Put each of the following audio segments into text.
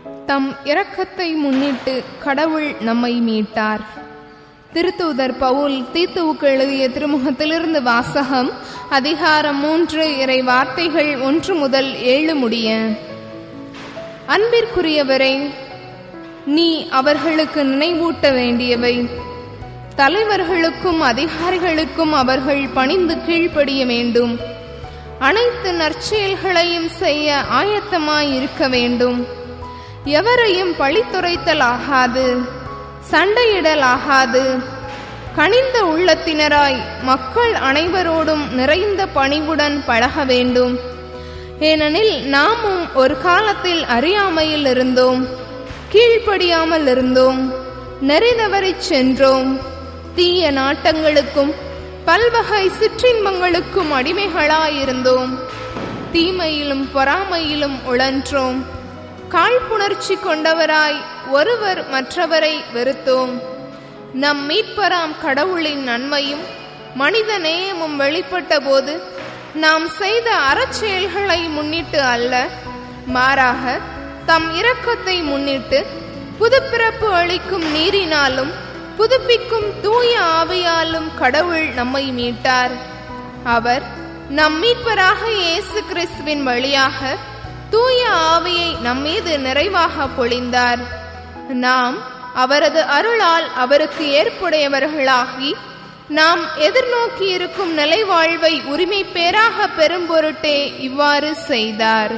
தம் இரக்கத்தை முன்னிட்டு கடவுள் நம்மை மீட்டார் திருத்தூதர் பவுல் தீத்துவுக்கு எழுதிய திருமுகத்திலிருந்து வாசகம் அதிகாரம் மூன்று இறை வார்த்தைகள் ஒன்று முதல் ஏழு முடிய அன்பிற்குரியவரை நீ அவர்களுக்கு நினைவூட்ட வேண்டியவை தலைவர்களுக்கும் அதிகாரிகளுக்கும் அவர்கள் பணிந்து கீழ்ப்படிய வேண்டும் அனைத்து நற்செயல்களையும் செய்ய ஆயத்தமாய் இருக்க வேண்டும் எவரையும் பழித்துரைத்தல் ஆகாது சண்டையிடல் ஆகாது கனிந்த உள்ளத்தினராய் மக்கள் அனைவரோடும் நிறைந்த பணிவுடன் பழக வேண்டும் ஏனெனில் நாமும் ஒரு காலத்தில் அறியாமையில் இருந்தோம் கீழ்ப்படியாமல் இருந்தோம் நெறிதவறிச் சென்றோம் தீய நாட்டங்களுக்கும் பல்வகை சிற்றின்பங்களுக்கும் அடிமைகளாயிருந்தோம் தீமையிலும் பொறாமையிலும் உழன்றோம் காழ்ப்புணர்ச்சி கொண்டவராய் ஒருவர் மற்றவரை வெறுத்தோம் நம் மீட்பராம் கடவுளின் நன்மையும் மனித நேயமும் வெளிப்பட்ட போது நாம் செய்த அறச்செயல்களை முன்னிட்டு அல்ல மாறாக தம் இரக்கத்தை முன்னிட்டு புதுப்பிறப்பு அளிக்கும் நீரினாலும் புதுப்பிக்கும் தூய ஆவியாலும் கடவுள் நம்மை மீட்டார் அவர் நம் மீட்பராக இயேசு கிறிஸ்துவின் வழியாக தூய ஆவியை நம்மீது நிறைவாக பொழிந்தார் நாம் அவரது அருளால் அவருக்கு ஏற்புடையவர்களாகி நாம் எதிர்நோக்கி இருக்கும் நிலைவாழ்வை உரிமை பேராக பெறும் பொருட்டே இவ்வாறு செய்தார்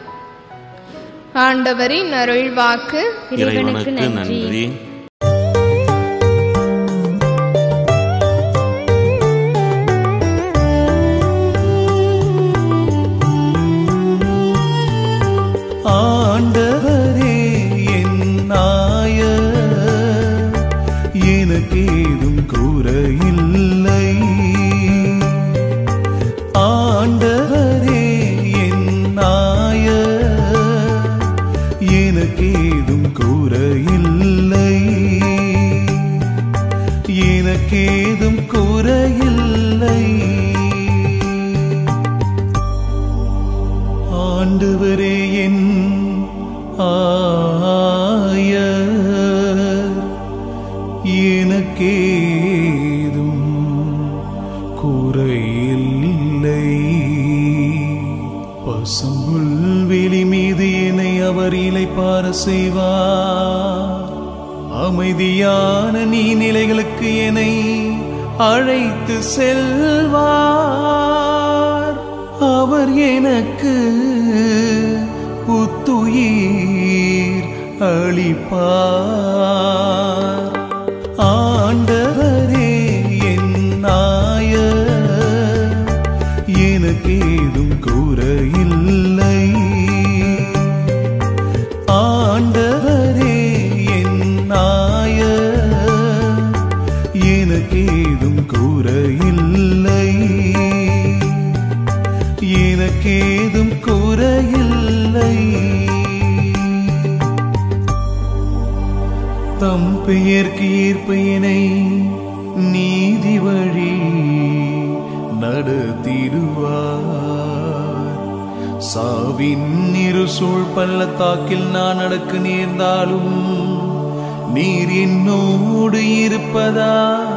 ஆண்டவரின் அருள்வாக்கு இறைவனுக்கு நன்றி ஆண்டவரே என் நாயர் எனக்கேதும் குறையில்லை ஆண்டவரே என் நாயர் எனக்கேதும் குறையில்லை எனக்கேதும் குறையில்லை ஆண்டவரே என் ஆயர் எனக்கேதும் குறையில்லை பசும்புல் வெளி மீது என்னை அவர் இலைப்பார செய்வார் அமைதியான நீர்நிலைகளுக்கு என்னை அழைத்து செல்வார் அவர் எனக்கு புத்துயிர் அளிப்பார் ஆண்டவரே என் நாயர் எனக்கேதும் குறையில்லை ஆண்டவரே என் நாயர் எனக்கேதும் குறையில்லை எனக்கேதும் குறையில்லை தம் பெயர்க்கு ஏற்பயனை நீதி வழி நடத்திடுவார் சாவின் இருசூழ் பள்ளத்தாக்கில் நான் நடக்க நேர்ந்தாலும் நீர் என்னோடு இருப்பதா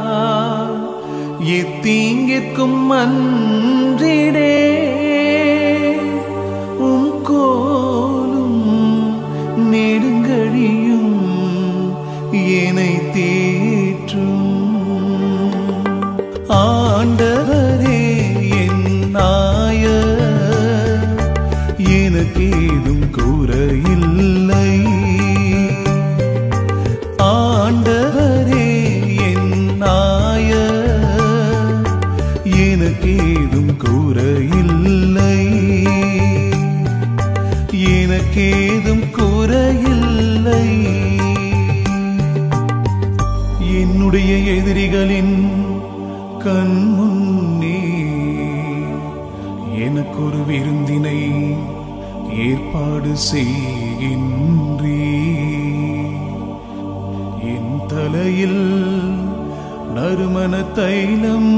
எத்தீங்கிற்கும் அன்றிடே உம் கோலும் நெடுங்கழியும் என்னை தேற்றும் ஆண்டவரே என் நாயர் எனக்கேதும் குறையில்லை ஆண்டவரே என் நாயர் எனக்கேதும் குறையில்லை எனக்கேதும் குறையில்லை என்னுடைய எதிரிகளின் கண் முன்னே எனக்கொரு விருந்தினை ஏற்பாடு செய்கின்றே என் தலையில் நறுமண தைலம்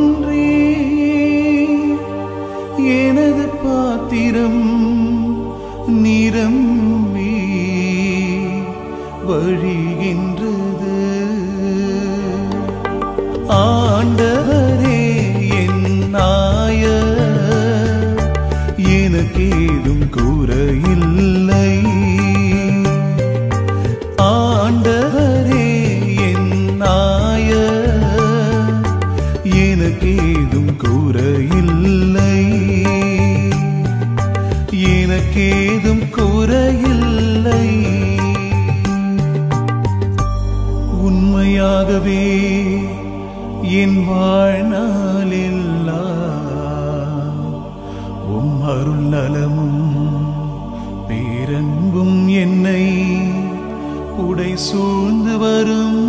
பூசுகின்றே எனது பாத்திரம் நிரம்பி வழிகின்றது ஆண்டவரே என் நாயர் எனக்கேதும் குறையில்லை ஆண்டவரே என் நாயர் எனக்கேதும் குறையில்லை எனக்கேதும் குறையில்லை உண்மையாகவே என் வாழ்நாளெல்லாம் உம் அருள் நலமும் பேரன்பும் என்னை உடை சூழ்ந்து வரும்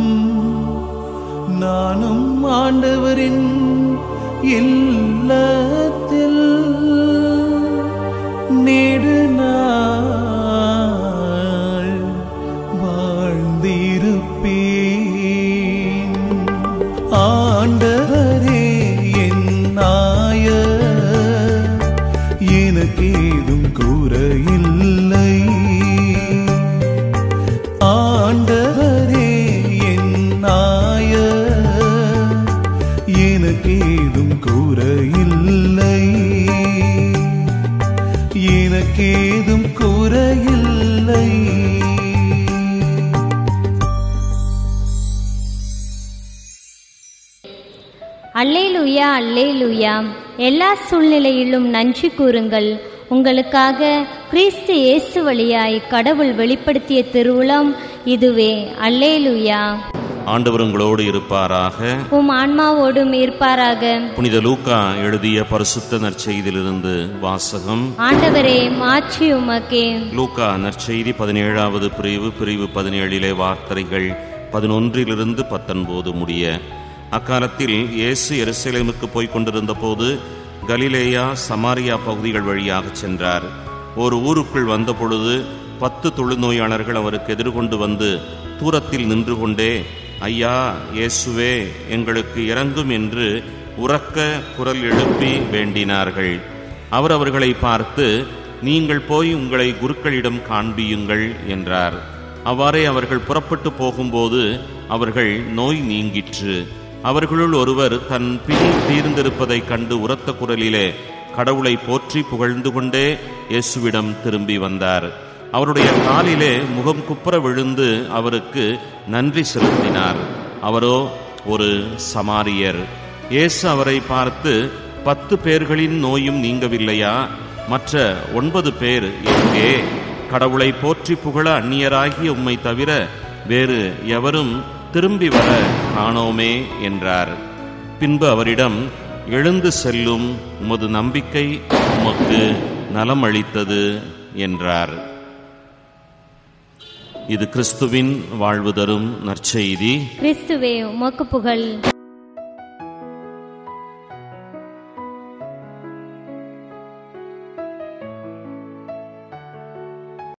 நானும் ஆண்டவரின் இல்லத்தில் நெடு நாள் வாழ்ந்திருப்பேன் ஆண்டவரே என் நாயர் எனக்கேதும் குறையில்லை ஆண்டவரே என் நாயர் எனக்கேதும் குறையில்லை எனக்கேதும் குறையில்லை அல்லேலூயா அல்லேலூயா எல்லா சூழ்நிலையிலும் நன்றி கூறுங்கள் உங்களுக்காக கிறிஸ்து இயேசு வழியாய் கடவுள் வெளிப்படுத்திய திருவுளம் இதுவே அல்லேலூயா ஆண்டவர் உங்களோடு இருப்பாராக உம் ஆன்மாவோடும் இருப்பாராக புனித லூக்கா எழுதிய பரிசுத்த நற்செய்தியிலிருந்து வாசகம் ஆண்டவரே மாற்றி உமக்கே லூக்கா நற்செய்தி பதினேழாவது பிரிவு பிரிவு பதினேழிலே வார்த்தைகள் பதினொன்றிலிருந்து பத்தொன்பது முடிய அக்காலத்தில் இயேசு எருசலேமுக்கு போய்க் கொண்டிருந்த போது கலிலேயா சமாரியா பகுதிகள் வழியாக சென்றார் ஒரு ஊருக்குள் வந்தபொழுது பத்து தொழுநோயாளர்கள் அவருக்கு எதிர்கொண்டு வந்து தூரத்தில் நின்று கொண்டே ஐயா இயேசுவே எங்களுக்கு இறங்கும் என்று உரக்க குரல் எழுப்பி வேண்டினார்கள் அவர் அவர்களை பார்த்து நீங்கள் போய் உங்களை குருக்களிடம் காண்பியுங்கள் என்றார் அவ்வாறே அவர்கள் புறப்பட்டு போகும்போது அவர்கள் நோய் நீங்கிற்று அவர்களுள் ஒருவர் தன் பிணி தீர்ந்திருப்பதைக் கண்டு உரத்த குரலிலே கடவுளை போற்றி புகழ்ந்து கொண்டே இயேசுவிடம் திரும்பி வந்தார் அவருடைய காலிலே முகம் குப்புற விழுந்து அவருக்கு நன்றி செலுத்தினார் அவரோ ஒரு சமாரியர் இயேசு அவரை பார்த்து பத்து பேர்களின் நோயும் நீங்கவில்லையா மற்ற ஒன்பது பேர் எங்கே கடவுளை போற்றி புகழ அந்நியராகிய உம்மை தவிர வேறு எவரும் திரும்பி வர காணோமே என்றார் பின்பு அவரிடம் எழுந்து செல்லும் உமது நம்பிக்கை உமக்கு நலம் அளித்தது என்றார் இது கிறிஸ்துவின் வாழ்வு தரும் நற்செய்தி கிறிஸ்துவே உமக்கு புகழ்